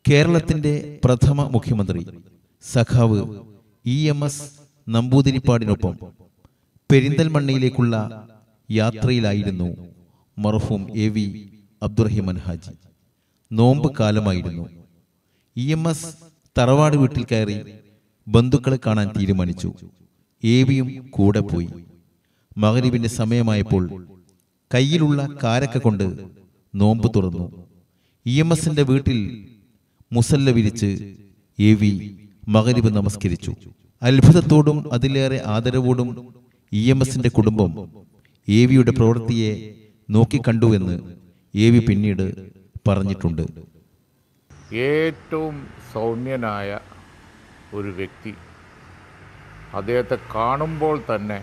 കേരളത്തിന്റെ പ്രഥമ മുഖ്യമന്ത്രി സഖാവ് ഇ എം എസ് നമ്പൂതിരിപ്പാടിനൊപ്പം പെരിന്തൽമണ്ണയിലേക്കുള്ള യാത്രയിലായിരുന്നു മർഹൂം എ വി അബ്ദുറഹിമാൻ ഹാജി നോമ്പ് കാലമായിരുന്നു ഇ എം എസ് തറവാട് വീട്ടിൽ കയറി ബന്ധുക്കളെ കാണാൻ തീരുമാനിച്ചു എ വിയും കൂടെ പോയി മകരിവിന്റെ സമയമായപ്പോൾ കയ്യിലുള്ള കാരക്ക കൊണ്ട് നോമ്പ് തുറന്നു ഇ എം എസിന്റെ വീട്ടിൽ മുസല്ല വിരിച്ച് എ വി മകരിബ് നമസ്കരിച്ചു അത്ഭുതത്തോടും അതിലേറെ ആദരവോടും ഇ എം എസിന്റെ കുടുംബം എ വിയുടെ പ്രവൃത്തിയെ നോക്കിക്കണ്ടുവെന്ന് എ വി പിന്നീട് പറഞ്ഞിട്ടുണ്ട് ഏറ്റവും സൗമ്യനായ ഒരു വ്യക്തി അദ്ദേഹത്തെ കാണുമ്പോൾ തന്നെ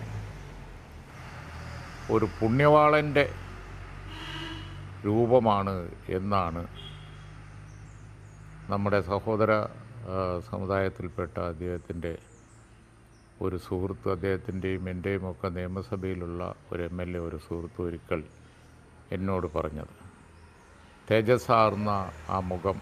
ഒരു പുണ്യവാളൻ്റെ രൂപമാണ് എന്നാണ് നമ്മുടെ സഹോദര ആ, സമുദായത്തിൽപ്പെട്ട അദ്ദേഹത്തിൻ്റെ ഒരു സുഹൃത്ത് അദ്ദേഹത്തിൻ്റെയും എൻ്റെയും ഒക്കെ നിയമസഭയിലുള്ള ഒരു എം എൽ എ ഒരു സുഹൃത്ത് ഒരിക്കൽ എന്നോട് പറഞ്ഞത് തേജസ്സാർന്ന ആ മുഖം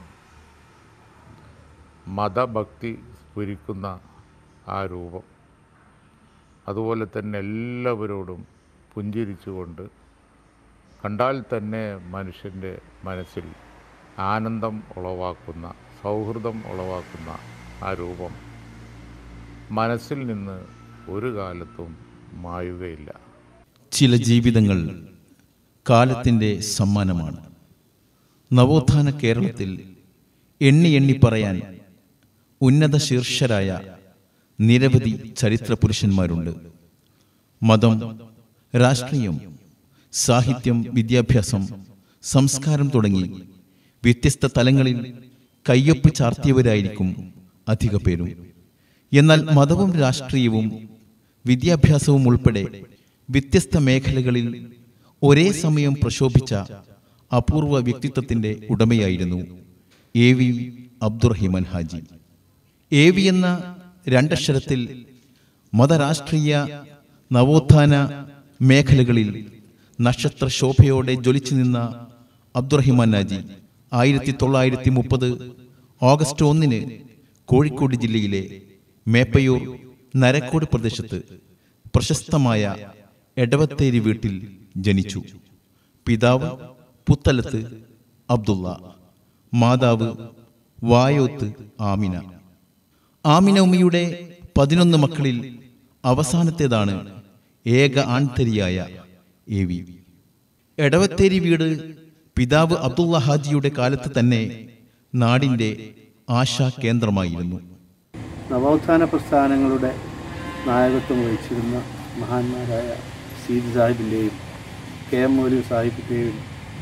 മതഭക്തി സ്ഫുരിക്കുന്ന ആ രൂപം അതുപോലെ തന്നെ എല്ലാവരോടും പുഞ്ചിരിച്ചുകൊണ്ട് കണ്ടാൽ തന്നെ മനുഷ്യൻ്റെ മനസ്സിൽ ആനന്ദം ഉളവാക്കുന്ന സൗഹൃദം ഉളവാക്കുന്ന ആ രൂപം മനസ്സിൽ നിന്ന് ഒരു കാലത്തും മായുകയില്ല ചില ജീവിതങ്ങൾ കാലത്തിന്റെ സമ്മാനമാണ് നവോത്ഥാന കേരളത്തിൽ എണ്ണി എണ്ണി പറയാൻ ഉന്നത ശീർഷരായ നിരവധി ചരിത്ര പുരുഷന്മാരുണ്ട് മതം രാഷ്ട്രീയം സാഹിത്യം വിദ്യാഭ്യാസം സംസ്കാരം തുടങ്ങി വ്യത്യസ്ത തലങ്ങളിൽ കയ്യൊപ്പ് ചാർത്തിയവരായിരിക്കും അധിക പേരും എന്നാൽ മതവും രാഷ്ട്രീയവും വിദ്യാഭ്യാസവും ഉൾപ്പെടെ വ്യത്യസ്ത മേഖലകളിൽ ഒരേ സമയം പ്രശോഭിച്ച അപൂർവ വ്യക്തിത്വത്തിന്റെ ഉടമയായിരുന്നു A V Abdurahiman Haji A V എന്ന രണ്ടക്ഷരത്തിൽ മതരാഷ്ട്രീയ നവോത്ഥാന മേഖലകളിൽ നക്ഷത്ര ശോഭയോടെ ജ്വലിച്ചു നിന്ന അബ്ദുറഹിമാൻ ഹാജി ആയിരത്തി തൊള്ളായിരത്തി മുപ്പത് ഓഗസ്റ്റ് ഒന്നിന് കോഴിക്കോട് ജില്ലയിലെ മേപ്പയൂർ നരക്കോട് പ്രദേശത്ത് പ്രശസ്തമായ എടവത്തേരി വീട്ടിൽ ജനിച്ചു പിതാവ് പുത്തലത്ത് അബ്ദുള്ള മാതാവ് വായോത്ത് ആമിന ആമിന ഉമ്മയുടെ പതിനൊന്ന് മക്കളിൽ അവസാനത്തേതാണ് ഏക ആൺതരിയായ എ വി എടവത്തേരി വീട് പിതാവ് അബ്ദുള്ള ഹാജിയുടെ കാലത്ത് തന്നെ നാടിന്റെ ആശാ കേന്ദ്രമായിരുന്നു നവോത്ഥാന പ്രസ്ഥാനങ്ങളുടെ നായകത്വം വഹിച്ചിരുന്ന മഹാന്മാരായ സീദ് സാഹിബിൻ്റെയും കെ എം മൗലവി സാഹിബിൻ്റെയും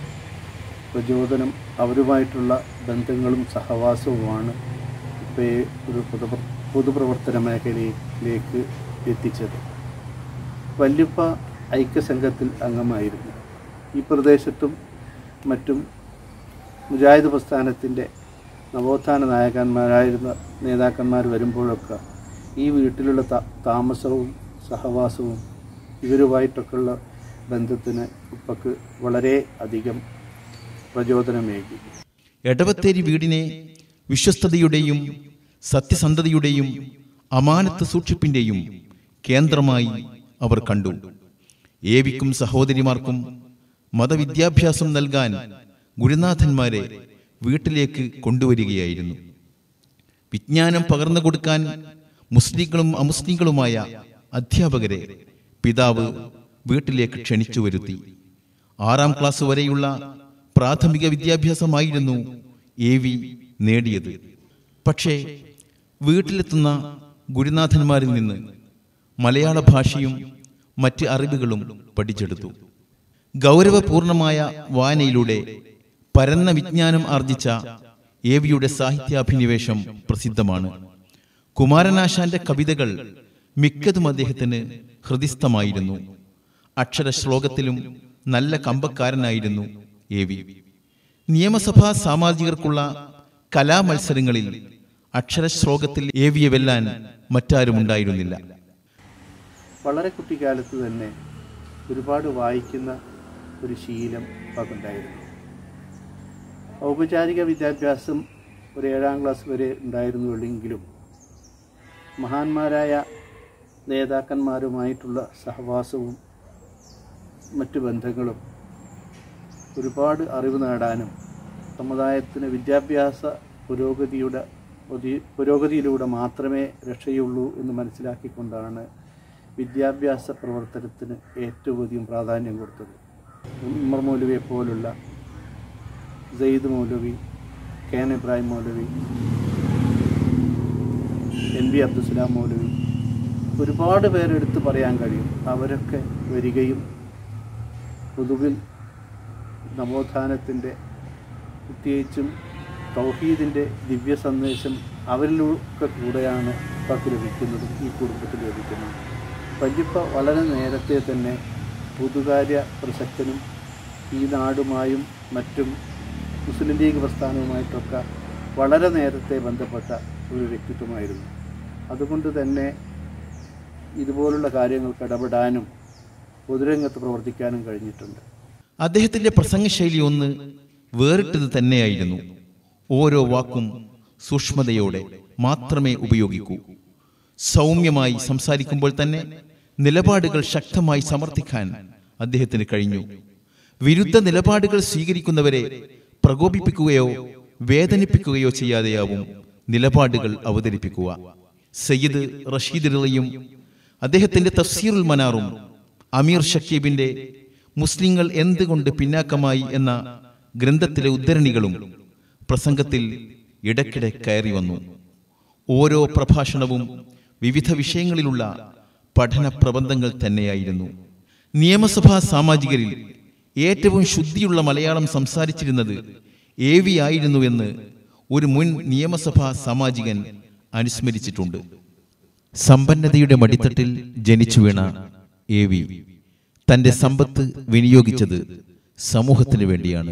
പ്രചോദനം അവരുമായിട്ടുള്ള ബന്ധങ്ങളും സഹവാസവുമാണ് ഇപ്പോൾ ഈ ഒരു പൊതു പൊതുപ്രവർത്തന മേഖലയിലേക്ക് എത്തിച്ചത് വല്യുപ്പ ഐക്യസംഘത്തിൽ അംഗമായിരുന്നു ഈ പ്രദേശത്തും മറ്റും മുജാഹിദ് പ്രസ്ഥാനത്തിൻ്റെ നവോത്ഥാന നായകന്മാരായിരുന്ന നേതാക്കന്മാർ വരുമ്പോഴൊക്കെ ഈ വീട്ടിലുള്ള താ താമസവും സഹവാസവും ഇവരുമായിട്ടൊക്കെയുള്ള ബന്ധത്തിന് ഉപ്പക്ക് വളരെ അധികം പ്രചോദനമേകി എടവത്തേരി വീടിനെ വിശ്വസ്തതയുടെയും സത്യസന്ധതയുടെയും അമാനത്ത് സൂക്ഷിപ്പിന്റെയും കേന്ദ്രമായി അവർ കണ്ടു ഏവിക്കും സഹോദരിമാർക്കും മതവിദ്യാഭ്യാസം നൽകാൻ ഗുരുനാഥന്മാരെ വീട്ടിലേക്ക് കൊണ്ടുവരികയായിരുന്നു വിജ്ഞാനം പകർന്നു കൊടുക്കാൻ മുസ്ലിങ്ങളും അമുസ്ലിങ്ങളുമായ അധ്യാപകരെ പിതാവ് വീട്ടിലേക്ക് ക്ഷണിച്ചു വരുത്തി ആറാം ക്ലാസ് വരെയുള്ള പ്രാഥമിക വിദ്യാഭ്യാസമായിരുന്നു എ വി നേടിയത് പക്ഷേ വീട്ടിലെത്തുന്ന ഗുരുനാഥന്മാരിൽ നിന്ന് മലയാള ഭാഷയും മറ്റ് അറിവുകളും പഠിച്ചെടുത്തു ഗൗരവപൂർണമായ വായനയിലൂടെ പരന്ന വിജ്ഞാനം ആർജിച്ച എ വിയുടെ സാഹിത്യാഭിനിവേശം പ്രസിദ്ധമാണ് കുമാരനാശാന്റെ കവിതകൾ മിക്കതും അദ്ദേഹത്തിന് ഹൃദിസ്ഥമായിരുന്നു അക്ഷരശ്ലോകത്തിലും നല്ല കമ്പക്കാരനായിരുന്നു എ വി നിയമസഭാ സാമാജികർക്കുള്ള കലാമത്സരങ്ങളിൽ അക്ഷരശ്ലോകത്തിൽ എ വിയെ വെല്ലാൻ മറ്റാരുമുണ്ടായിരുന്നില്ല വളരെ കുട്ടിക്കാലത്ത് തന്നെ ഒരുപാട് വായിക്കുന്ന ഒരു ശീലം അതുണ്ടായിരുന്നു ഔപചാരിക വിദ്യാഭ്യാസം ഒരു ഏഴാം ക്ലാസ് വരെ ഉണ്ടായിരുന്നുള്ളെങ്കിലും മഹാന്മാരായ നേതാക്കന്മാരുമായിട്ടുള്ള സഹവാസവും മറ്റു ബന്ധങ്ങളും ഒരുപാട് അറിവ് നേടാനും സമുദായത്തിന് വിദ്യാഭ്യാസ പുരോഗതിയുടെ പുതി- പുരോഗതിയിലൂടെ മാത്രമേ രക്ഷയുള്ളൂ എന്ന് മനസ്സിലാക്കിക്കൊണ്ടാണ് വിദ്യാഭ്യാസ പ്രവർത്തനത്തിന് ഏറ്റവും അധികം പ്രാധാന്യം കൊടുത്തത് ഉമ്മർ മൗലവിയെ പോലുള്ള Syed Moulavi K N Ibrahim Moulavi N V Abdussalam Moulavi ഒരുപാട് പേരെടുത്ത് പറയാൻ കഴിയും അവരൊക്കെ വരികയും പൊതുവിൽ നവോത്ഥാനത്തിൻ്റെ പ്രത്യേകിച്ചും തൗഹീദിൻ്റെ ദിവ്യ സന്ദേശം അവരിലൊക്കെ കൂടെയാണ് ഇപ്പക്ക് ലഭിക്കുന്നതും ഈ കുടുംബത്തിൽ ലഭിക്കുന്നതും വല്യപ്പ വളരെ നേരത്തെ തന്നെ പൊതുകാര്യ പ്രസക്തനും ഈ നാടുമായും മറ്റും മുസ്ലിം ലീഗ് പ്രസ്ഥാനവുമായിട്ടൊക്കെ വളരെ നേരത്തെ ബന്ധപ്പെട്ട ഒരു വ്യക്തിത്വമായിരുന്നു അതുകൊണ്ട് തന്നെ ഇതുപോലുള്ള കാര്യങ്ങൾക്ക് ഇടപെടാനും പൊതുരംഗത്ത് പ്രവർത്തിക്കാനും കഴിഞ്ഞിട്ടുണ്ട് അദ്ദേഹത്തിന്റെ പ്രസംഗശൈലി ഒന്ന് വേറിട്ടത് തന്നെയായിരുന്നു ഓരോ വാക്കും സൂക്ഷ്മതയോടെ മാത്രമേ ഉപയോഗിക്കൂ സൗമ്യമായി സംസാരിക്കുമ്പോൾ തന്നെ നിലപാടുകൾ ശക്തമായി സമർത്ഥിക്കാൻ അദ്ദേഹത്തിന് കഴിഞ്ഞു വിരുദ്ധ നിലപാടുകൾ സ്വീകരിക്കുന്നവരെ പ്രകോപിപ്പിക്കുകയോ വേദനിപ്പിക്കുകയോ ചെയ്യാതെയാവും നിലപാടുകൾ അവതരിപ്പിക്കുക സയ്യിദ് റഷീദ് റിളയും അദ്ദേഹത്തിന്റെ തഫ്സീറുൽ മനാറും അമീർ ഷക്കീബിന്റെ മുസ്ലിങ്ങൾ എന്തുകൊണ്ട് പിന്നാക്കമായി എന്ന ഗ്രന്ഥത്തിലെ ഉദ്ധരണികളും പ്രസംഗത്തിൽ ഇടയ്ക്കിടെ കയറി വന്നു ഓരോ പ്രഭാഷണവും വിവിധ വിഷയങ്ങളിലുള്ള പഠന പ്രബന്ധങ്ങൾ തന്നെയായിരുന്നു നിയമസഭാ സാമാജികരിൽ ഏറ്റവും ശുദ്ധിയുള്ള മലയാളം സംസാരിച്ചിരുന്നത് എ വി ആയിരുന്നുവെന്ന് ഒരു മുൻ നിയമസഭാ സാമാജികൻ അനുസ്മരിച്ചിട്ടുണ്ട് സമ്പന്നതയുടെ മടിത്തട്ടിൽ ജനിച്ചു വീണ എ വി തന്റെ സമ്പത്ത് വിനിയോഗിച്ചത് സമൂഹത്തിന് വേണ്ടിയാണ്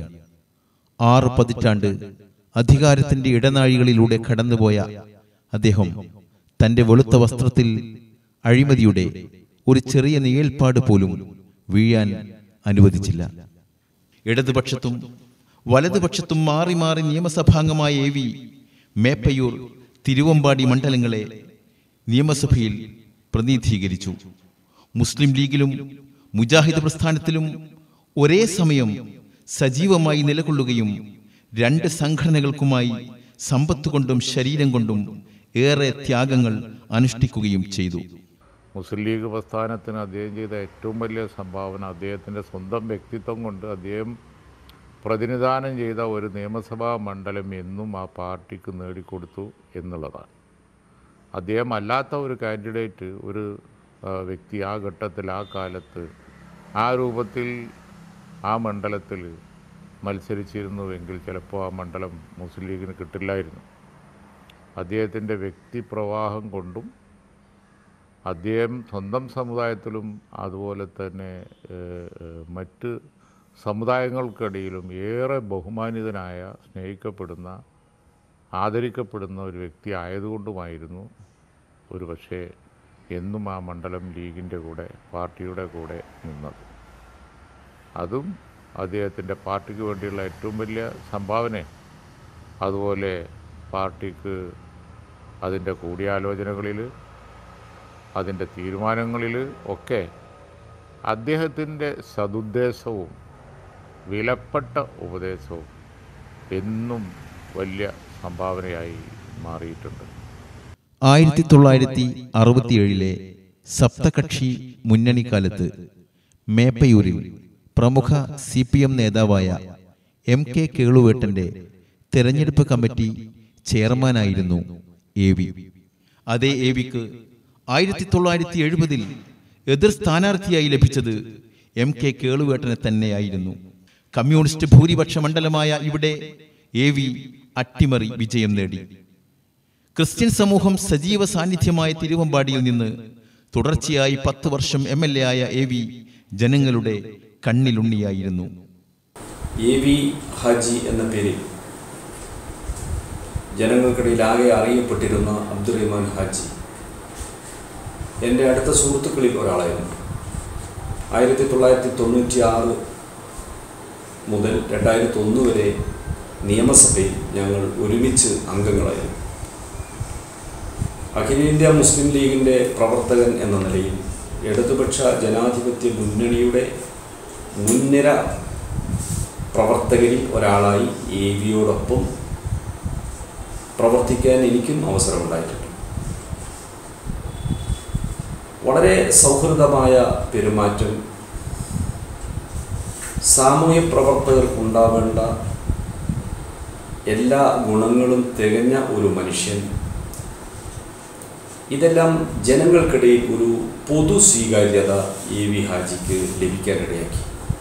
ആറ് പതിറ്റാണ്ട് അധികാരത്തിന്റെ ഇടനാഴികളിലൂടെ കടന്നുപോയ അദ്ദേഹം തന്റെ വെളുത്ത വസ്ത്രത്തിൽ അഴിമതിയുടെ ഒരു ചെറിയ നിഴൽപ്പാട് പോലും വീഴാൻ അനുവദിച്ചില്ല ഇടതുപക്ഷത്തും വലതുപക്ഷത്തും മാറി മാറി നിയമസഭാംഗമായ എ വി മേപ്പയൂർ തിരുവമ്പാടി മണ്ഡലങ്ങളെ നിയമസഭയിൽ പ്രതിനിധീകരിച്ചു മുസ്ലിം ലീഗിലും മുജാഹിദ് പ്രസ്ഥാനത്തിലും ഒരേ സമയം സജീവമായി നിലകൊള്ളുകയും രണ്ട് സംഘടനകൾക്കുമായി സമ്പത്ത് കൊണ്ടും ശരീരം കൊണ്ടും ഏറെ ത്യാഗങ്ങൾ അനുഷ്ഠിക്കുകയും ചെയ്തു മുസ്ലിം ലീഗ് പ്രസ്ഥാനത്തിന് അദ്ദേഹം ചെയ്ത ഏറ്റവും വലിയ സംഭാവന അദ്ദേഹത്തിൻ്റെ സ്വന്തം വ്യക്തിത്വം കൊണ്ട് അദ്ദേഹം പ്രതിനിധാനം ചെയ്ത ഒരു നിയമസഭാ മണ്ഡലം എന്നും ആ പാർട്ടിക്ക് നേടിക്കൊടുത്തു എന്നുള്ളതാണ് അദ്ദേഹം അല്ലാത്ത ഒരു കാൻഡിഡേറ്റ് ഒരു ആ, വ്യക്തി ആ ഘട്ടത്തിൽ ആ കാലത്ത് ആ രൂപത്തിൽ ആ മണ്ഡലത്തിൽ മത്സരിച്ചിരുന്നുവെങ്കിൽ ചിലപ്പോൾ ആ മണ്ഡലം മുസ്ലിം ലീഗിന് കിട്ടില്ലായിരുന്നു അദ്ദേഹത്തിൻ്റെ വ്യക്തിപ്രവാഹം കൊണ്ടും അദ്ദേഹം സ്വന്തം സമുദായത്തിലും അതുപോലെ തന്നെ ഏഹ്, ഏഹ്, മറ്റ് സമുദായങ്ങൾക്കിടയിലും ഏറെ ബഹുമാനിതനായ സ്നേഹിക്കപ്പെടുന്ന ആദരിക്കപ്പെടുന്ന ഒരു വ്യക്തി ആയതുകൊണ്ടുമായിരുന്നു ഒരു പക്ഷേ എന്നും ആ മണ്ഡലം ലീഗിൻ്റെ കൂടെ പാർട്ടിയുടെ കൂടെ നിന്നത് അതും അദ്ദേഹത്തിൻ്റെ പാർട്ടിക്ക് വേണ്ടിയുള്ള ഏറ്റവും വലിയ സംഭാവന അതുപോലെ പാർട്ടിക്ക് അതിൻ്റെ കൂടിയാലോചനകളിൽ അതിൻ്റെ തീരുമാനങ്ങളിൽ ഒക്കെ അദ്ദേഹത്തിൻ്റെ സതുദ്ദേശവും വിലപ്പെട്ട ഉപദേശവും എന്നും വലിയ സംഭാവനയായി മാറിയിട്ടുണ്ട് ആയിരത്തി തൊള്ളായിരത്തി അറുപത്തിയേഴിലെ സപ്തകക്ഷി മുന്നണിക്കാലത്ത് മേപ്പയൂരിൽ പ്രമുഖ സി പി എം നേതാവായ എം കെ കേളുവേട്ടന്റെ തെരഞ്ഞെടുപ്പ് കമ്മിറ്റി ചെയർമാനായിരുന്നു എ വി അതേ എ വിക്ക് ആയിരത്തി തൊള്ളായിരത്തി എഴുപതിൽ എതിർ സ്ഥാനാർത്ഥിയായി ലഭിച്ചത് എം കെ കേളുവേട്ടനെ തന്നെയായിരുന്നു കമ്മ്യൂണിസ്റ്റ് ഭൂരിപക്ഷ മണ്ഡലമായ ഇവിടെ എ വി അട്ടിമറി വിജയം നേടി ക്രിസ്ത്യൻ സമൂഹം സജീവ സാന്നിധ്യമായ തിരുവമ്പാടിയിൽ നിന്ന് തുടർച്ചയായി പത്ത് വർഷം എം എൽ എ ആയ എ വി ജനങ്ങളുടെ കണ്ണിലുണ്ണിയായിരുന്നു എ വി ഹാജി എന്ന പേരിൽ ജനങ്ങൾക്കിടയിൽ ആകെ അറിയപ്പെട്ടിരുന്ന അബ്ദുറഹ്മാൻ ഹാജി എൻ്റെ അടുത്ത സുഹൃത്തുക്കളിൽ ഒരാളായിരുന്നു ആയിരത്തി തൊള്ളായിരത്തി തൊണ്ണൂറ്റി ആറ് മുതൽ രണ്ടായിരത്തി ഒന്ന് വരെ നിയമസഭയിൽ ഞങ്ങൾ ഒരുമിച്ച് അംഗങ്ങളായിരുന്നു അഖിലേന്ത്യാ മുസ്ലിം ലീഗിൻ്റെ പ്രവർത്തകൻ എന്ന നിലയിൽ ഇടതുപക്ഷ ജനാധിപത്യ മുന്നണിയുടെ മുൻനിര പ്രവർത്തകരിൽ ഒരാളായി എ വിയോടൊപ്പം പ്രവർത്തിക്കാൻ എനിക്കും അവസരമുണ്ടായിട്ടുണ്ട് വളരെ സൗഹൃദമായ പെരുമാറ്റം സാമൂഹ്യ പ്രവർത്തകർക്ക് ഉണ്ടാവേണ്ട എല്ലാ ഗുണങ്ങളും തികഞ്ഞ ഒരു മനുഷ്യൻ ഇതെല്ലാം ജനങ്ങൾക്കിടയിൽ ഒരു പൊതു സ്വീകാര്യത എ വി ഹാജിക്ക് ലഭിക്കാനിടയാക്കി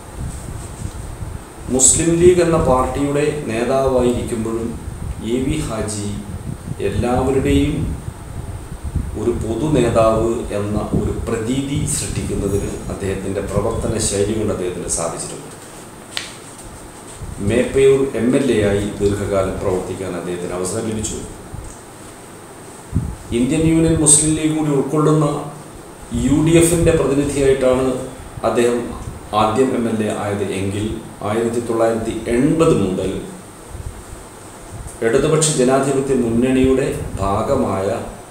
മുസ്ലിം ലീഗ് എന്ന പാർട്ടിയുടെ നേതാവായിരിക്കുമ്പോഴും എ വി ഹാജി എല്ലാവരുടെയും ഒരു പൊതു നേതാവ് എന്ന ഒരു പ്രതീതി സൃഷ്ടിക്കുന്നതിന് അദ്ദേഹത്തിൻ്റെ പ്രവർത്തന ശൈലി കൊണ്ട് അദ്ദേഹത്തിന് സാധിച്ചിട്ടുണ്ട് മേപ്പയൂർ എം എൽ എ ആയി ദീർഘകാലം പ്രവർത്തിക്കാൻ അദ്ദേഹത്തിന് അവസരം ലഭിച്ചു ഇന്ത്യൻ യൂണിയൻ മുസ്ലിം ലീഗ് കൂടി ഉൾക്കൊള്ളുന്ന യു ഡി എഫിൻ്റെ പ്രതിനിധിയായിട്ടാണ് അദ്ദേഹം ആദ്യം എം എൽ എ ആയത് എങ്കിൽ ആയിരത്തി തൊള്ളായിരത്തി എൺപത് മുതൽ ഇടതുപക്ഷ ജനാധിപത്യ മുന്നണിയുടെ ഭാഗമായ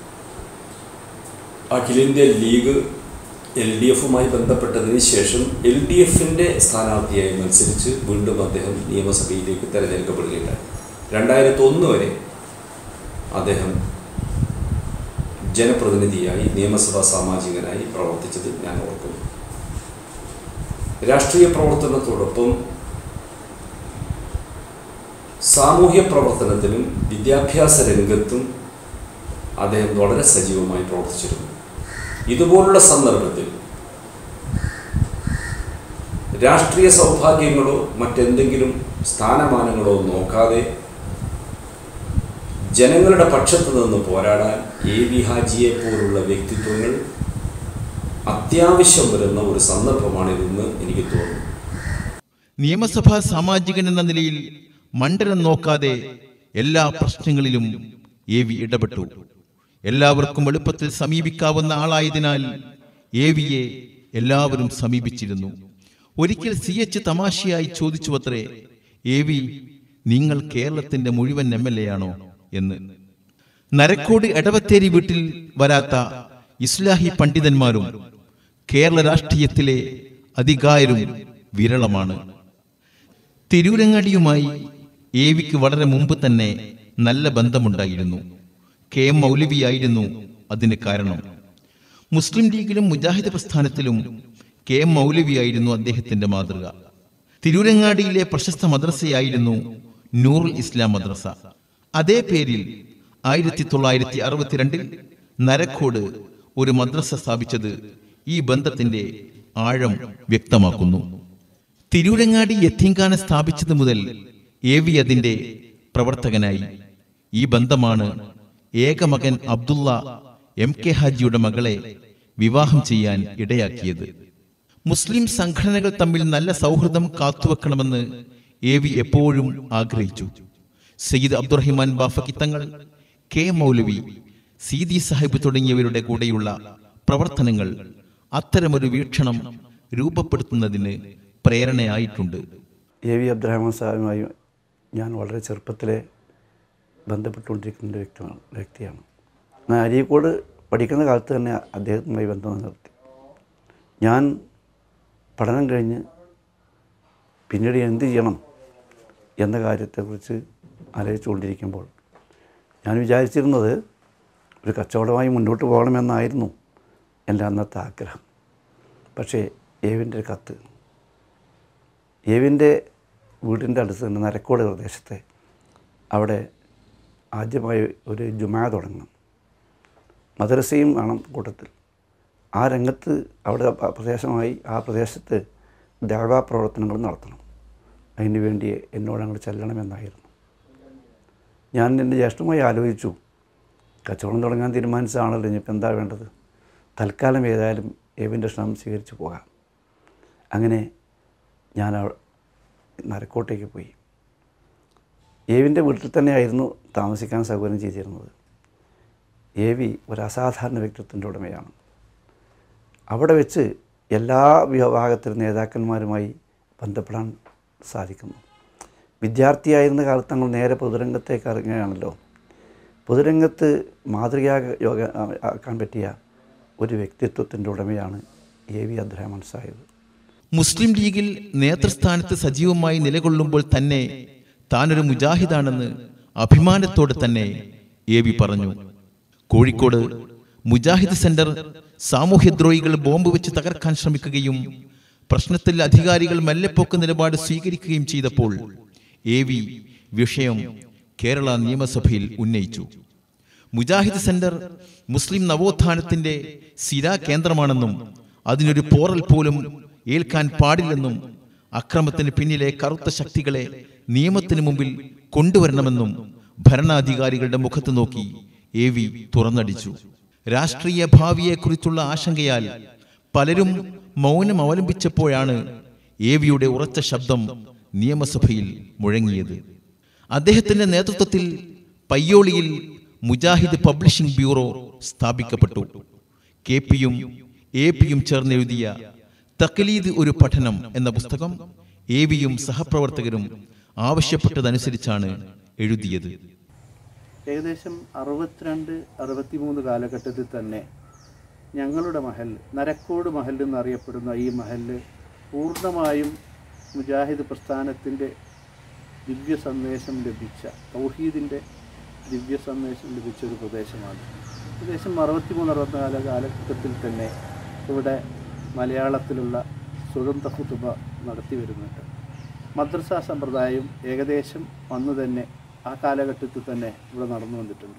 അഖിലേന്ത്യാ ലീഗ് എൽ ഡി എഫുമായി ബന്ധപ്പെട്ടതിന് ശേഷം എൽ ഡി എഫിൻ്റെ സ്ഥാനാർത്ഥിയായി മത്സരിച്ച് വീണ്ടും അദ്ദേഹം നിയമസഭയിലേക്ക് തെരഞ്ഞെടുക്കപ്പെടുകയുണ്ടായി രണ്ടായിരത്തി ഒന്ന് വരെ അദ്ദേഹം ജനപ്രതിനിധിയായി നിയമസഭാ സാമാജികനായി പ്രവർത്തിച്ചത് ഞാൻ ഓർക്കുന്നു രാഷ്ട്രീയ പ്രവർത്തനത്തോടൊപ്പം സാമൂഹ്യ പ്രവർത്തനത്തിലും വിദ്യാഭ്യാസ രംഗത്തും അദ്ദേഹം വളരെ സജീവമായി പ്രവർത്തിച്ചിരുന്നു ഇതുപോലുള്ള സന്ദർഭത്തിൽ രാഷ്ട്രീയ സൗഭാഗ്യങ്ങളോ മറ്റെന്തെങ്കിലും സ്ഥാനമാനങ്ങളോ നോക്കാതെ ജനങ്ങളുടെ പക്ഷത്ത് നിന്ന് പോരാടാൻ എ വി ഹാജിയെ പോലുള്ള വ്യക്തിത്വങ്ങൾ അത്യാവശ്യം വരുന്ന ഒരു സന്ദർഭമാണിതെന്ന് എനിക്ക് തോന്നുന്നു നിയമസഭാ സാമാജികൻ എന്ന നിലയിൽ മണ്ഡലം നോക്കാതെ എല്ലാ പ്രശ്നങ്ങളിലും എ വി ഇടപെട്ടു എല്ലാവർക്കും എളുപ്പത്തിൽ സമീപിക്കാവുന്ന ആളായതിനാൽ എ വിയെ എല്ലാവരും സമീപിച്ചിരുന്നു ഒരിക്കൽ സി എച്ച് തമാശയായി ചോദിച്ചു അത്രേ എ വി നിങ്ങൾ കേരളത്തിന്റെ മുഴുവൻ എം എൽ എ ആണോ എന്ന് നരക്കോട് എടവത്തേരി വീട്ടിൽ വരാത്ത ഇസ്ലാഹി പണ്ഡിതന്മാരും കേരള രാഷ്ട്രീയത്തിലെ അധികാരും വിരളമാണ് തിരൂരങ്ങാടിയുമായി എ വിക്ക് വളരെ മുമ്പ് തന്നെ നല്ല ബന്ധമുണ്ടായിരുന്നു കെ എം മൗലവിയായിരുന്നു അതിന് കാരണം മുസ്ലിം ലീഗിലും മുജാഹിദ് പ്രസ്ഥാനത്തിലും കെ എം മൗലവിയായിരുന്നു അദ്ദേഹത്തിന്റെ മാതൃക തിരൂരങ്ങാടിയിലെ പ്രശസ്ത മദ്രസയായിരുന്നു നൂറുൽ ഇസ്ലാം മദ്രസ അതേ പേരിൽ ആയിരത്തി തൊള്ളായിരത്തി അറുപത്തിരണ്ടിൽ നരക്കോട് ഒരു മദ്രസ സ്ഥാപിച്ചത് ഈ ബന്ധത്തിന്റെ ആഴം വ്യക്തമാക്കുന്നു തിരൂരങ്ങാടി യത്തീംഖാന സ്ഥാപിച്ചത് മുതൽ എ വി അതിന്റെ പ്രവർത്തകനായി ഈ ബന്ധമാണ് ഏകമകൻ അബ്ദുള്ള എം കെ ഹാജിയുടെ മകളെ വിവാഹം ചെയ്യാൻ ഇടയാക്കിയത് മുസ്ലിം സംഘടനകൾ തമ്മിൽ നല്ല സൗഹൃദം കാത്തുവെക്കണമെന്ന് എ വി എപ്പോഴും ആഗ്രഹിച്ചു സയ്യിദ് അബ്ദുറഹിമാൻ ബാഫക്കി തങ്ങൾ കെ മൗലവി സീതി സാഹിബ് തുടങ്ങിയവരുടെ കൂടെയുള്ള പ്രവർത്തനങ്ങൾ അത്തരമൊരു വീക്ഷണം രൂപപ്പെടുത്തുന്നതിന് പ്രേരണയായിട്ടുണ്ട് എ വി അബ്ദുറഹ്മാൻ സാഹിബുമായി ഞാൻ വളരെ ചെറുപ്പത്തിലെ ബന്ധപ്പെട്ടുകൊണ്ടിരിക്കുന്ന ഒരു വ്യക്തിയാണ് വ്യക്തിയാണ് ഞാൻ അരീക്കോട് പഠിക്കുന്ന കാലത്ത് തന്നെ അദ്ദേഹവുമായി ബന്ധം നിലനിർത്തി ഞാൻ പഠനം കഴിഞ്ഞ് പിന്നീട് എന്ത് ചെയ്യണം എന്ന കാര്യത്തെക്കുറിച്ച് ആലോചിച്ചുകൊണ്ടിരിക്കുമ്പോൾ ഞാൻ വിചാരിച്ചിരുന്നത് ഒരു കച്ചവടമായി മുന്നോട്ട് പോകണമെന്നായിരുന്നു എൻ്റെ അന്നത്തെ ആഗ്രഹം പക്ഷേ ഏവിൻ്റെ ഒരു കത്ത് ഏവിൻ്റെ വീടിൻ്റെ അടുത്ത് തന്നെ നരക്കോട് പ്രദേശത്തെ അവിടെ ആദ്യമായി ഒരു ജുമാ തുടങ്ങണം മദ്രസയും വേണം കൂട്ടത്തിൽ ആ രംഗത്ത് അവിടെ പ- പ്രദേശമായി ആ പ്രദേശത്ത് ദേവാ പ്രവർത്തനങ്ങൾ നടത്തണം അതിന് വേണ്ടി എന്നോട് അങ്ങോട്ട് ചെല്ലണമെന്നായിരുന്നു ഞാൻ എൻ്റെ ജ്യേഷ്ഠമായി ആലോചിച്ചു കച്ചവടം തുടങ്ങാൻ തീരുമാനിച്ചതാണല്ലോ ഇനിയിപ്പോൾ എന്താ വേണ്ടത് തൽക്കാലം ഏതായാലും ഏവിൻ്റെ ക്ഷണം സ്വീകരിച്ചു പോകാം അങ്ങനെ ഞാൻ അവ- നരക്കോട്ടേക്ക് പോയി ഏവിൻ്റെ വീട്ടിൽ തന്നെയായിരുന്നു താമസിക്കാൻ സൗകര്യം ചെയ്തിരുന്നത് എ വി ഒരു അസാധാരണ വ്യക്തിത്വത്തിൻ്റെ ഉടമയാണ് അവിടെ വെച്ച് എല്ലാ വിഭാഗത്തിലും നേതാക്കന്മാരുമായി ബന്ധപ്പെടാൻ സാധിക്കുന്നു വിദ്യാർത്ഥിയായിരുന്ന കാലത്ത് ഞങ്ങൾ നേരെ പൊതുരംഗത്തേക്ക് ഇറങ്ങുകയാണല്ലോ പൊതുരംഗത്ത് മാതൃകാ യോഗ ആ- ആക്കാൻ പറ്റിയ ഒരു വ്യക്തിത്വത്തിൻ്റെ ഉടമയാണ് A V Abdurahman Sahib Muslim ലീഗിൽ നേതൃസ്ഥാനത്ത് സജീവമായി നിലകൊള്ളുമ്പോൾ തന്നെ താനൊരു മുജാഹിദാണെന്ന് അഭിമാനത്തോടെ തന്നെ എ വി പറഞ്ഞു കോഴിക്കോട് മുജാഹിദ് സെന്റർ സാമൂഹ്യദ്രോഹികൾ ബോംബ് വെച്ച് തകർക്കാൻ ശ്രമിക്കുകയും പ്രശ്നത്തിൽ അധികാരികൾ മെല്ലെപ്പോക്ക് നിലപാട് സ്വീകരിക്കുകയും ചെയ്തപ്പോൾ എ വി വിഷയം കേരള നിയമസഭയിൽ ഉന്നയിച്ചു മുജാഹിദ് സെന്റർ മുസ്ലിം നവോത്ഥാനത്തിന്റെ സിരാ കേന്ദ്രമാണെന്നും അതിനൊരു പോറൽ പോലും ഏൽക്കാൻ പാടില്ലെന്നും അക്രമത്തിന് പിന്നിലെ കറുത്ത ശക്തികളെ നിയമത്തിന് മുമ്പിൽ കൊണ്ടുവരണമെന്നും ഭരണാധികാരികളുടെ മുഖത്ത് നോക്കി എ വി തുറന്നടിച്ചു രാഷ്ട്രീയ ഭാവിയെക്കുറിച്ചുള്ള ആശങ്കയാൽ പലരും മൗനം അവലംബിച്ചപ്പോഴാണ് എ വിയുടെ ഉറച്ച ശബ്ദം നിയമസഭയിൽ മുഴങ്ങിയത് അദ്ദേഹത്തിന്റെ നേതൃത്വത്തിൽ പയ്യോളിയിൽ മുജാഹിദ് പബ്ലിഷിംഗ് ബ്യൂറോ സ്ഥാപിക്കപ്പെട്ടു കെ പിയും എ പിയും ചേർന്നെഴുതിയ തക്ലീദ് ഒരു പഠനം എന്ന പുസ്തകം എ വിയും സഹപ്രവർത്തകരും ആവശ്യപ്പെട്ടതനുസരിച്ചാണ് എഴുതിയത് ഏകദേശം അറുപത്തിരണ്ട് അറുപത്തിമൂന്ന് കാലഘട്ടത്തിൽ തന്നെ ഞങ്ങളുടെ മഹൽ നരക്കോട് മഹൽ എന്നറിയപ്പെടുന്ന ഈ മഹല് പൂർണ്ണമായും മുജാഹിദ് പ്രസ്ഥാനത്തിൻ്റെ ദിവ്യ സന്ദേശം ലഭിച്ച തൗഹീദിൻ്റെ ദിവ്യ സന്ദേശം ലഭിച്ച ഒരു പ്രദേശമാണ് ഏകദേശം അറുപത്തിമൂന്ന് അറുപത്തിനാല് കാലഘട്ടത്തിൽ തന്നെ ഇവിടെ മലയാളത്തിലുള്ള സ്വതന്ത്ര കുത്തുബ നടത്തി വരുന്നുണ്ട് മദ്രസ സമ്പ്രദായം ഏകദേശം വന്നു തന്നെ ആ കാലഘട്ടത്തിൽ തന്നെ ഇവിടെ നടന്നു വന്നിട്ടുണ്ട്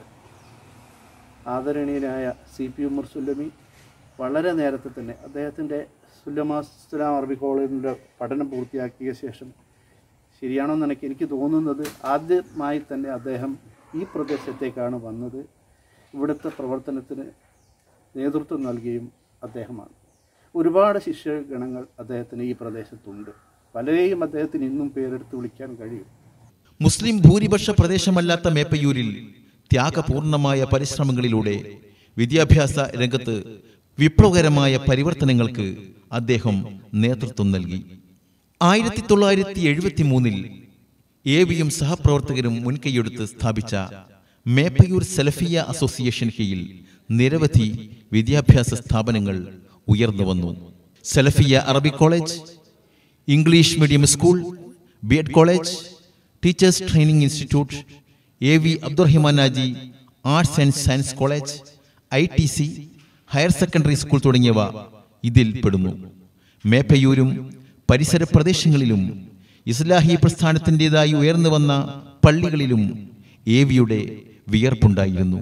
ആദരണീയനായ സി പി ഉമർ സുല്ലമി വളരെ നേരത്തെ തന്നെ അദ്ദേഹത്തിൻ്റെ സുല്ലമാസ്ലാം അറബി കോളേജിൻ്റെ പഠനം പൂർത്തിയാക്കിയ ശേഷം ശരിയാണോന്ന് എനിക്ക് എനിക്ക് തോന്നുന്നത് ആദ്യമായി തന്നെ അദ്ദേഹം ഈ പ്രദേശത്തേക്കാണ് വന്നത് ഇവിടുത്തെ പ്രവർത്തനത്തിന് നേതൃത്വം നൽകുകയും അദ്ദേഹമാണ് ഒരുപാട് ശിഷ്യഗണങ്ങൾ അദ്ദേഹത്തിന് ഈ പ്രദേശത്തുണ്ട് പലരെയും അദ്ദേഹത്തിന് ഇന്നും പേരെടുത്ത് വിളിക്കാൻ കഴിയും മുസ്ലിം ഭൂരിപക്ഷ പ്രദേശമല്ലാത്ത മേപ്പയൂരിൽ ത്യാഗപൂർണമായ പരിശ്രമങ്ങളിലൂടെ വിദ്യാഭ്യാസ രംഗത്ത് വിപ്ലവകരമായ പരിവർത്തനങ്ങൾക്ക് അദ്ദേഹം നേതൃത്വം നൽകി ആയിരത്തി തൊള്ളായിരത്തി എഴുപത്തി മൂന്നിൽ എ വിയും സഹപ്രവർത്തകരും മുൻകൈയെടുത്ത് സ്ഥാപിച്ച മേപ്പയൂർ സെലഫിയ അസോസിയേഷൻ കീഴിൽ നിരവധി വിദ്യാഭ്യാസ സ്ഥാപനങ്ങൾ ഉയർന്നു വന്നു സെലഫിയ അറബി college English medium school B Ed college teachers training institute A V Abdurahiman Naji arts and science college I T C higher secondary school തുടങ്ങിയവ ഇതിൽ പെടുന്നു മേപ്പയൂരും പരിസര പ്രദേശങ്ങളിലും ഇസ്ലാഹി പ്രസ്ഥാനത്തിൻ്റെതായി ഉയർന്നു വന്ന പള്ളികളിലും എ വിയുടെ വിയർപ്പുണ്ടായിരുന്നു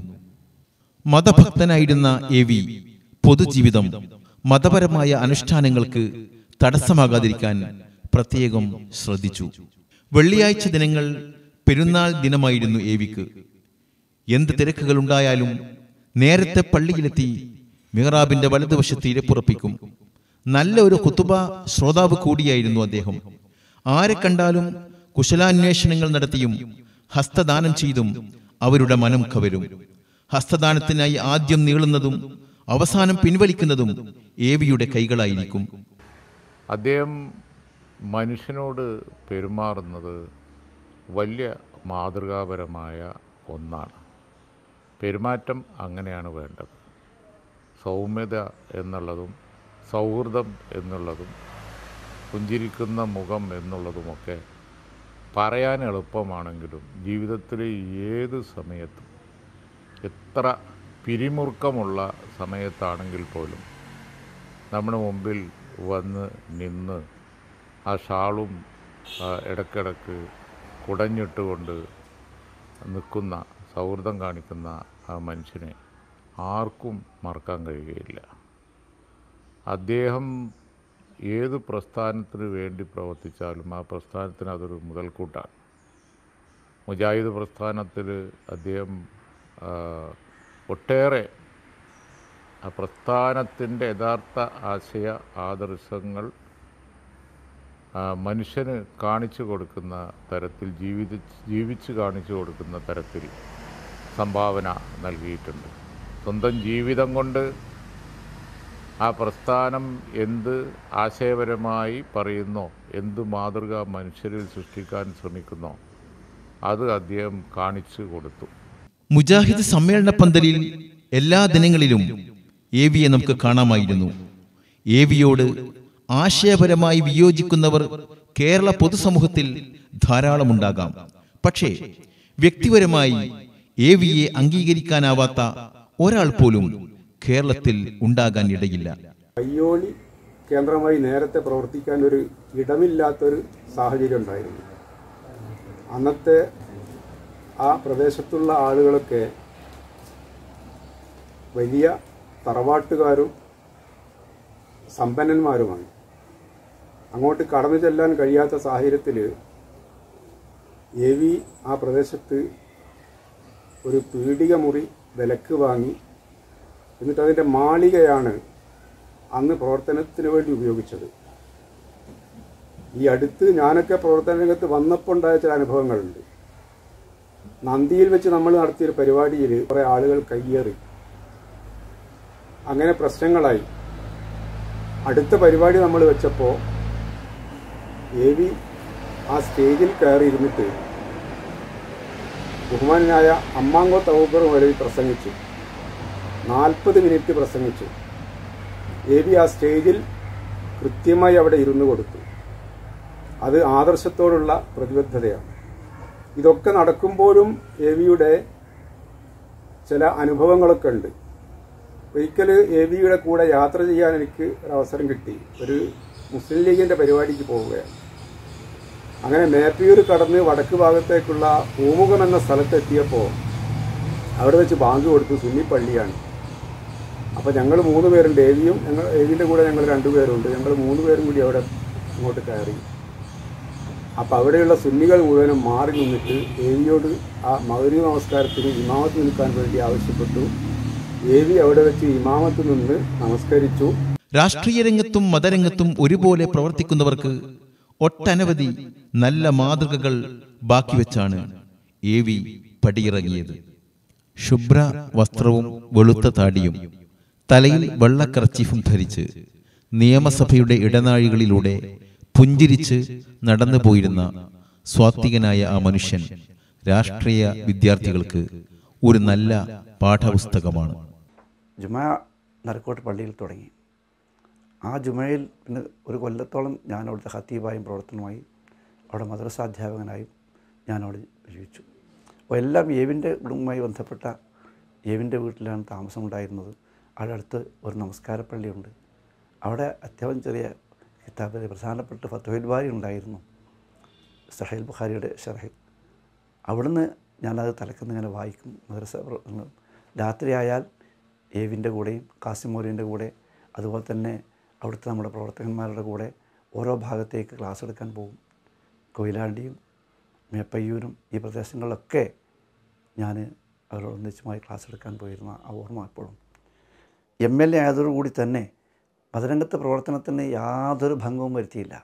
മതഭക്തനായിരുന്ന എ വി പൊതുജീവിതം മതപരമായ അനുഷ്ഠാനങ്ങൾക്ക് തടസ്സമാകാതിരിക്കാൻ പ്രത്യേകം ശ്രദ്ധിച്ചു വെള്ളിയാഴ്ച ദിനങ്ങൾ പെരുന്നാൾ ദിനമായിരുന്നു എ വിക്ക് എന്ത് തിരക്കുകൾ ഉണ്ടായാലും നേരത്തെ പള്ളിയിലെത്തി മിഹ്റാബിന്റെ വലതുവശത്ത് ഇരപ്പുറപ്പിക്കും നല്ല ഒരു കുത്തുബ ശ്രോതാവ് കൂടിയായിരുന്നു അദ്ദേഹം ആരെ കണ്ടാലും കുശലാന്വേഷണങ്ങൾ നടത്തിയും ഹസ്തദാനം ചെയ്തും അവരുടെ മനം കവരും ഹസ്തദാനത്തിനായി ആദ്യം നീളുന്നതും അവസാനം പിൻവലിക്കുന്നതും ഏവിയുടെ കൈകളായിരിക്കും അദ്ദേഹം മനുഷ്യനോട് പെരുമാറുന്നത് വലിയ മാതൃകാപരമായ ഒന്നാണ് പെരുമാറ്റം അങ്ങനെയാണ് വേണ്ടത് സൗമ്യത എന്നുള്ളതും സൗഹൃദം എന്നുള്ളതും പുഞ്ചിരിക്കുന്ന മുഖം എന്നുള്ളതുമൊക്കെ പറയാൻ എളുപ്പമാണെങ്കിലും ജീവിതത്തിൽ ഏത് സമയത്തും എത്ര പിരിമുറുക്കമുള്ള സമയത്താണെങ്കിൽ പോലും നമ്മുടെ മുമ്പിൽ വന്ന് നിന്ന് ആ ഷാളും ആ, ഇടയ്ക്കിടയ്ക്ക് കുടഞ്ഞിട്ടുകൊണ്ട് നിൽക്കുന്ന സൗഹൃദം കാണിക്കുന്ന ആ മനുഷ്യനെ ആർക്കും മറക്കാൻ കഴിയുകയില്ല അദ്ദേഹം ഏത് പ്രസ്ഥാനത്തിന് വേണ്ടി പ്രവർത്തിച്ചാലും ആ പ്രസ്ഥാനത്തിന് അതൊരു മുതൽക്കൂട്ടാണ് മുജാഹിദ് പ്രസ്ഥാനത്തിൽ അദ്ദേഹം ആ, ഒട്ടേറെ ആ പ്രസ്ഥാനത്തിൻ്റെ യഥാർത്ഥ ആശയ ആദർശങ്ങൾ ആ, മനുഷ്യന് കാണിച്ചു കൊടുക്കുന്ന തരത്തിൽ ജീവിത ജീവിച്ച് കാണിച്ചു കൊടുക്കുന്ന തരത്തിൽ സംഭാവന നൽകിയിട്ടുണ്ട് സ്വന്തം ജീവിതം കൊണ്ട് ആ പ്രസ്ഥാനം എന്ത് ആശയപരമായി പറയുന്നോ എന്ത് മാതൃക മനുഷ്യരിൽ സൃഷ്ടിക്കാൻ ശ്രമിക്കുന്നോ അത് അദ്ദേഹം കാണിച്ചു കൊടുത്തു മുജാഹിദ് സമ്മേളന പന്തലിൽ എല്ലാ ദിനങ്ങളിലും എ വിയെ നമുക്ക് കാണാമായിരുന്നു എ വിയോട് ആശയപരമായി വിയോജിക്കുന്നവർ കേരള പൊതുസമൂഹത്തിൽ ധാരാളമുണ്ടാകാം പക്ഷേ വ്യക്തിപരമായി എ വിയെ അംഗീകരിക്കാനാവാത്ത ഒരാൾ പോലും കേരളത്തിൽ ഉണ്ടാകാൻ ഇടയില്ല കയ്യോളി കേന്ദ്രമായി നേരത്തെ പ്രവർത്തിക്കാൻ ഒരു ഇടമില്ലാത്തൊരു സാഹചര്യം ഉണ്ടായിരുന്നു അന്നത്തെ ആ പ്രദേശത്തുള്ള ആളുകളൊക്കെ വലിയ തറവാട്ടുകാരും സമ്പന്നന്മാരുമാണ് അങ്ങോട്ട് കടന്നു ചെല്ലാൻ കഴിയാത്ത സാഹചര്യത്തിൽ എ വി ആ പ്രദേശത്ത് ഒരു പീഡിക മുറി വിലക്ക് വാങ്ങി എന്നിട്ട് അതിൻ്റെ മാളികയാണ് അന്ന് പ്രവർത്തനത്തിന് വേണ്ടി ഉപയോഗിച്ചത് ഈ അടുത്ത് ഞാനൊക്കെ പ്രവർത്തന രംഗത്ത് വന്നപ്പോൾ ഉണ്ടായ ചില അനുഭവങ്ങളുണ്ട് നന്ദിയിൽ വെച്ച് നമ്മൾ നടത്തിയൊരു പരിപാടിയിൽ കുറേ ആളുകൾ കയ്യേറി അങ്ങനെ പ്രശ്നങ്ങളായി അടുത്ത പരിപാടി നമ്മൾ വെച്ചപ്പോൾ എ വി ആ സ്റ്റേജിൽ കയറി ഇരുന്നിട്ട് ബഹുമാനായ അമ്മാങ്കോ തൗബർ മൗലവി പ്രസംഗിച്ചു നാൽപ്പത് മിനിറ്റ് പ്രസംഗിച്ചു എ ബി ആ സ്റ്റേജിൽ കൃത്യമായി അവിടെ ഇരുന്നു കൊടുത്തു അത് ആദർശത്തോടുള്ള പ്രതിബദ്ധതയാണ് ഇതൊക്കെ നടക്കുമ്പോഴും എ വിയുടെ ചില അനുഭവങ്ങളൊക്കെ ഉണ്ട് ഒരിക്കൽ എ വിയുടെ കൂടെ യാത്ര ചെയ്യാൻ എനിക്ക് ഒരു അവസരം കിട്ടി ഒരു മുസ്ലിം ലീഗിൻ്റെ പരിപാടിക്ക് പോവുകയാണ് അങ്ങനെ മേപ്പയൂർ കടന്ന് വടക്ക് ഭാഗത്തേക്കുള്ള പൂമുഖം എന്ന സ്ഥലത്തെത്തിയപ്പോൾ അവിടെ വെച്ച് ബാങ്ക് കൊടുത്തു സുന്നി പള്ളിയാണ് അപ്പോൾ ഞങ്ങൾ മൂന്ന് പേരുണ്ട് ഏവിയും ഞങ്ങൾ ഏവിൻ്റെ കൂടെ ഞങ്ങൾ രണ്ടുപേരുണ്ട് ഞങ്ങൾ മൂന്ന് പേരും കൂടി അവിടെ ഇങ്ങോട്ട് കയറി അപ്പോൾ അവിടെയുള്ള സുന്നികൾ മുഴുവനും മാറി നിന്നിട്ട് ഏവിയോട് ആ മകരി നമസ്കാരത്തിന് ഇമാമത്ത് നിൽക്കാൻ വേണ്ടി ആവശ്യപ്പെട്ടു ഏവി അവിടെ വെച്ച് ഇമാമത്ത് നിന്ന് നമസ്കരിച്ചു രാഷ്ട്രീയ രംഗത്തും മതരംഗത്തും ഒരുപോലെ പ്രവർത്തിക്കുന്നവർക്ക് ഒട്ടനവധി നല്ല മാതൃകകൾ ബാക്കി വെച്ചാണ് എ വി പടിയിറങ്ങിയത് ശുഭ്ര വസ്ത്രവും വെളുത്ത താടിയും തലയിൽ വെള്ളക്കറച്ചീഫും ധരിച്ച് നിയമസഭയുടെ ഇടനാഴികളിലൂടെ പുഞ്ചിരിച്ച് നടന്നു പോയിരുന്ന സ്വാത്വികനായ ആ മനുഷ്യൻ രാഷ്ട്രീയ വിദ്യാർത്ഥികൾക്ക് ഒരു നല്ല പാഠപുസ്തകമാണ് ജുമാ നരക്കോട്ട് പള്ളിയിൽ തുടങ്ങി ആ ജുമയിൽ പിന്നെ ഒരു കൊല്ലത്തോളം ഞാൻ അവിടുത്തെ ഹത്തീബായും പ്രവർത്തനമായി അവിടെ മദ്രസ അധ്യാപകനായും ഞാൻ അവിടെ ജീവിച്ചു അപ്പോൾ എല്ലാം ഏവിൻ്റെ കുടുംബവുമായി ബന്ധപ്പെട്ട ഏവിൻ്റെ വീട്ടിലാണ് താമസമുണ്ടായിരുന്നത് അവിടെ അടുത്ത് ഒരു നമസ്കാര പള്ളിയുണ്ട് അവിടെ അത്യാവശ്യം ചെറിയ കിതാബിലെ പ്രധാനപ്പെട്ട ഫത്തുഹൽ ബാരി ഉണ്ടായിരുന്നു സഹേൽ ബുഖാരിയുടെ ഷറഹിൽ അവിടുന്ന് ഞാനത് തലക്കുന്ന് ഇങ്ങനെ വായിക്കും മദ്രസ പ്ര- രാത്രിയായാൽ ഏവിൻ്റെ കൂടെയും കാസിമോലിൻ്റെ കൂടെ അതുപോലെ തന്നെ അവിടുത്തെ നമ്മുടെ പ്രവർത്തകന്മാരുടെ കൂടെ ഓരോ ഭാഗത്തേക്ക് ക്ലാസ് എടുക്കാൻ പോകും കൊയിലാണ്ടിയും മേപ്പയ്യൂരും ഈ പ്രദേശങ്ങളിലൊക്കെ ഞാൻ അവരോടൊന്നിച്ചുമായി ക്ലാസ് എടുക്കാൻ പോയിരുന്ന ആ ഓർമ്മ എപ്പോഴും എം എൽ എ ആയതോടുകൂടി തന്നെ മതരംഗത്തെ പ്രവർത്തനത്തിന് യാതൊരു ഭംഗവും വരുത്തിയില്ല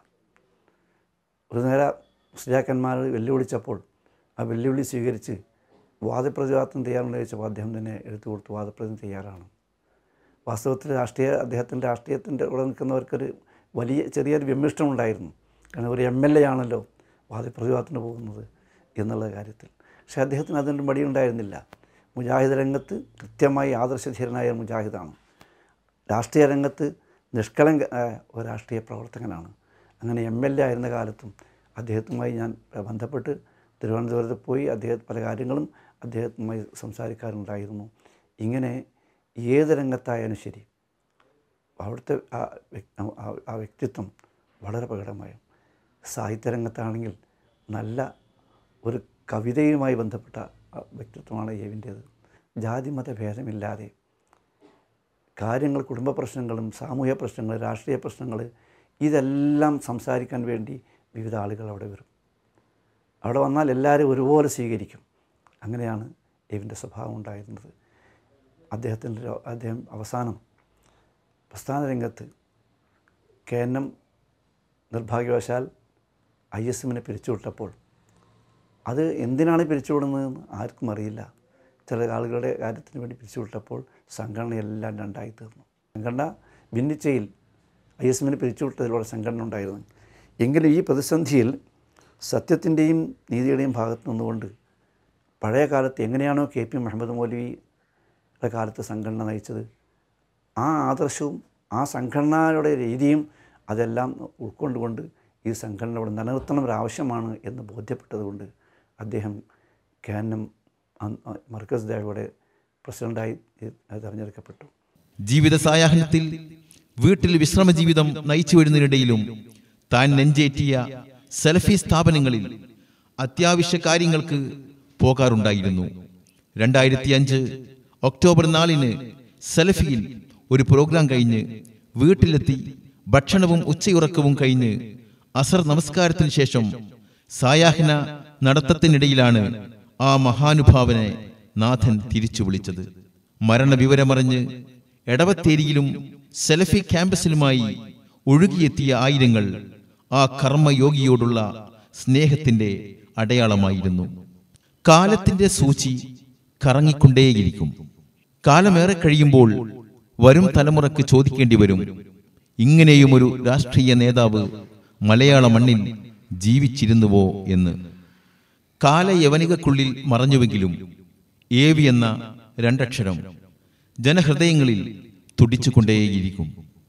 ഒരു നേര മുസ്ലിയാക്കന്മാർ വെല്ലുവിളിച്ചപ്പോൾ ആ വെല്ലുവിളി സ്വീകരിച്ച് വാദപ്രതിവാദത്തിന് തയ്യാറുണ്ടോ ചോദിച്ചപ്പോൾ അദ്ദേഹം തന്നെ എടുത്തു കൊടുത്തു വാദപ്രതിന് തയ്യാറാണ് വാസ്തവത്തിൽ രാഷ്ട്രീയ അദ്ദേഹത്തിൻ്റെ രാഷ്ട്രീയത്തിൻ്റെ കൂടെ നിൽക്കുന്നവർക്കൊരു വലിയ ചെറിയൊരു വിമിഷ്ടമുണ്ടായിരുന്നു കാരണം ഒരു എം എൽ എ ആണല്ലോ വാദപ്രതിവാദത്തിന് പോകുന്നത് എന്നുള്ള കാര്യത്തിൽ പക്ഷേ അദ്ദേഹത്തിന് അതിൻ്റെ മടിയുണ്ടായിരുന്നില്ല മുജാഹിദ് രംഗത്ത് കൃത്യമായി ആദർശധീരനായ മുജാഹിദാണ് രാഷ്ട്രീയ രംഗത്ത് നിഷ്കളങ്ക ആ, ഒരു രാഷ്ട്രീയ പ്രവർത്തകനാണ് അങ്ങനെ എം എൽ എ ആയിരുന്ന കാലത്തും അദ്ദേഹത്തുമായി ഞാൻ ബന്ധപ്പെട്ട് തിരുവനന്തപുരത്ത് പോയി അദ്ദേഹം പല കാര്യങ്ങളും അദ്ദേഹത്തുമായി സംസാരിക്കാറുണ്ടായിരുന്നു ഇങ്ങനെ ഏത് രംഗത്തായാലും ശരി അവിടുത്തെ ആ വ്യക്- ആ- ആ വ്യക്തിത്വം വളരെ പ്രകടമായ സാഹിത്യരംഗത്താണെങ്കിൽ നല്ല ഒരു കവിതയുമായി ബന്ധപ്പെട്ട ആ വ്യക്തിത്വമാണ് ഏവിൻ്റേത് ജാതിമത ഭേദമില്ലാതെ കാര്യങ്ങൾ കുടുംബ പ്രശ്നങ്ങളും സാമൂഹ്യ പ്രശ്നങ്ങൾ രാഷ്ട്രീയ പ്രശ്നങ്ങൾ ഇതെല്ലാം സംസാരിക്കാൻ വേണ്ടി വിവിധ ആളുകൾ അവിടെ വരും അവിടെ വന്നാൽ എല്ലാവരും ഒരുപോലെ സ്വീകരിക്കും അങ്ങനെയാണ് എവിൻ്റെ സ്വഭാവം ഉണ്ടായിരുന്നത് അദ്ദേഹത്തിൻ്റെ ഒരു- അദ്ദേഹം അവസാനം പ്രസ്ഥാന രംഗത്ത് കെ എൻ എം നിർഭാഗ്യവശാൽ ഐ എസ് എമ്മിനെ പിരിച്ചുവിട്ടപ്പോൾ അത് എന്തിനാണ് പിരിച്ചുവിടുന്നതെന്ന് ആർക്കും അറിയില്ല ചില ആളുകളുടെ കാര്യത്തിന് വേണ്ടി പിരിച്ചുവിട്ടപ്പോൾ സംഘടനയെല്ലാം രണ്ടായി തീർന്നു സംഘടന ഭിന്നിച്ചയിൽ ഐ എസ് എമ്മിനെ പിരിച്ചുവിട്ടതിലൂടെ സംഘടന ഉണ്ടായിരുന്നു എങ്കിലും ഈ പ്രതിസന്ധിയിൽ സത്യത്തിൻ്റെയും നീതിയുടെയും ഭാഗത്ത് നിന്നുകൊണ്ട് പഴയ കാലത്ത് എങ്ങനെയാണോ കെ പി മുഹമ്മദ് മൗലവിയുടെ കാലത്ത് സംഘടന നയിച്ചത് ആ ആദർശവും ആ സംഘടനയുടെ രീതിയും അതെല്ലാം ഉൾക്കൊണ്ടുകൊണ്ട് ഈ സംഘടന ഇവിടെ നിലനിർത്തണം ഒരു ആവശ്യമാണ് എന്ന് ബോധ്യപ്പെട്ടതുകൊണ്ട് അദ്ദേഹം കാനം മർക്കസ് ദേവയുടെ പ്രസിഡൻ്റായി തിരഞ്ഞെടുക്കപ്പെട്ടു ജീവിത സായാഹ്നത്തിൽ വീട്ടിൽ വിശ്രമ ജീവിതം നയിച്ചു വരുന്നതിനിടയിലും താൻ നെഞ്ചേറ്റിയ സെൽഫി സ്ഥാപനങ്ങളിൽ അത്യാവശ്യ കാര്യങ്ങൾക്ക് പോകാറുണ്ടായിരുന്നു രണ്ടായിരത്തി അഞ്ച് ഒക്ടോബർ നാലിന് സെൽഫിയിൽ ഒരു പ്രോഗ്രാം കഴിഞ്ഞ് വീട്ടിലെത്തി ഭക്ഷണവും ഉച്ചയുറക്കവും കഴിഞ്ഞ് അസർ നമസ്കാരത്തിന് ശേഷം സായാഹ്ന നടത്തത്തിനിടയിലാണ് ആ മഹാനുഭാവനെ നാഥൻ തിരിച്ചു വിളിച്ചത് മരണവിവരമറിഞ്ഞ് എടവത്തേരിയിലും സെലഫി ക്യാമ്പസിലുമായി ഒഴുകിയെത്തിയ ആയിരങ്ങൾ ആ കർമ്മയോഗിയോടുള്ള സ്നേഹത്തിന്റെ അടയാളമായിരുന്നു കാലത്തിന്റെ സൂചി കറങ്ങിക്കൊണ്ടേയിരിക്കും കാലമേറെ കഴിയുമ്പോൾ വരും തലമുറക്ക് ചോദിക്കേണ്ടി വരും ഇങ്ങനെയും ഒരു രാഷ്ട്രീയ നേതാവ് മലയാള മണ്ണിൽ ജീവിച്ചിരുന്നുവോ എന്ന് കാലയവനികക്കുള്ളിൽ മറഞ്ഞുവെങ്കിലും ഏവി എന്ന രണ്ടക്ഷരം ജനഹൃദയങ്ങളിൽ തുടിച്ചുകൊണ്ടേയിരിക്കും